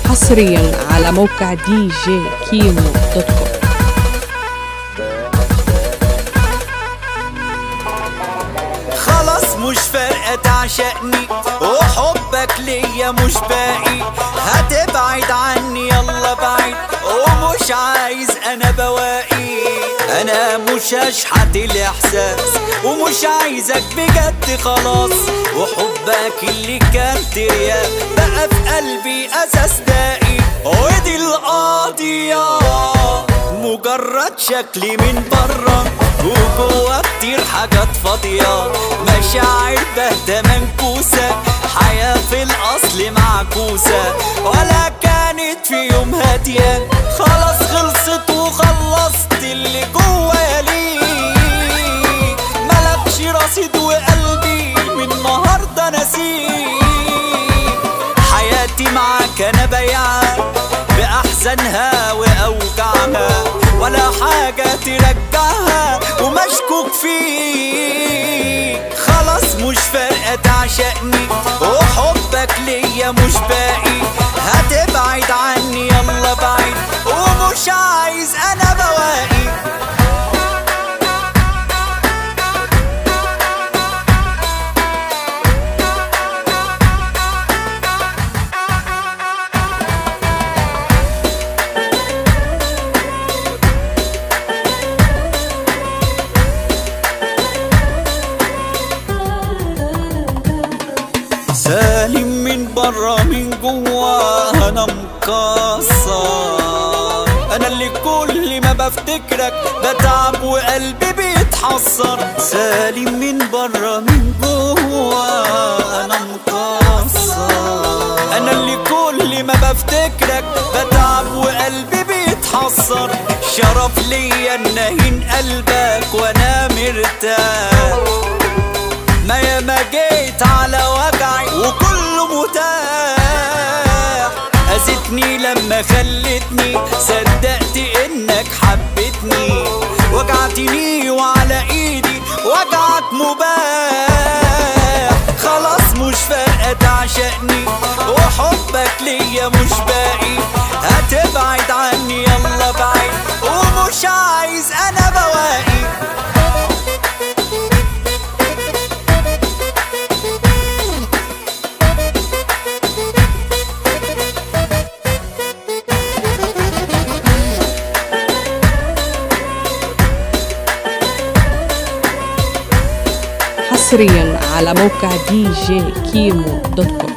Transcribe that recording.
حصريا على موقع دي جي كيمو دوت كوم خلاص مش فارقة تعشقني وحبك ليا مش باقي هتبعد عني يلا بعيد ومش عايز انا بواقي انا مش هشحت الاحساس ومش عايزك بجد خلاص وحبك اللي كان ترياق بقى في قلبي اساس داقي ودي القضية مجرد شكلي من بره وجوه كتير حاجات فاضية مشاعر باهتة منكوسة حياة في الأصل معكوسة ولا كانت في يوم هادية خلاص خلصت وخلصت اللي جوايا ليك ملكش رصيد وقلبي من النهاردة نسيك حياتي معاك انا بيعها باحزانها واوجاعها ولا حاجه ترجعها ومشكوك فيك خلاص مش فارقه تعشقني وحبك ليا مش باقي هتبعد عني يلا بعيد ومش عايز انا بواقي سالم من برا من جوا انا مكسر انا اللي كل ما بفتكرك بتعب وقلبي بيتحسر سالم من برا من جوا انا مكسر انا اللي كل ما بفتكرك بتعب وقلبي بيتحسر شرف ليا ان اهين قلبك وانا مرتاح ما ياما جيت على وجعي وكله متاح أذتني لما خلتني صدقت انك حبتني وجعتني وعلى ايدي وجعك مباح خلاص مش فارقة تعشقني وحبك ليا مش باقي هتبعد عني يلا بعيد ومش عايز انا بواقي حصريا على موقع دي جي كيمو دوت كوم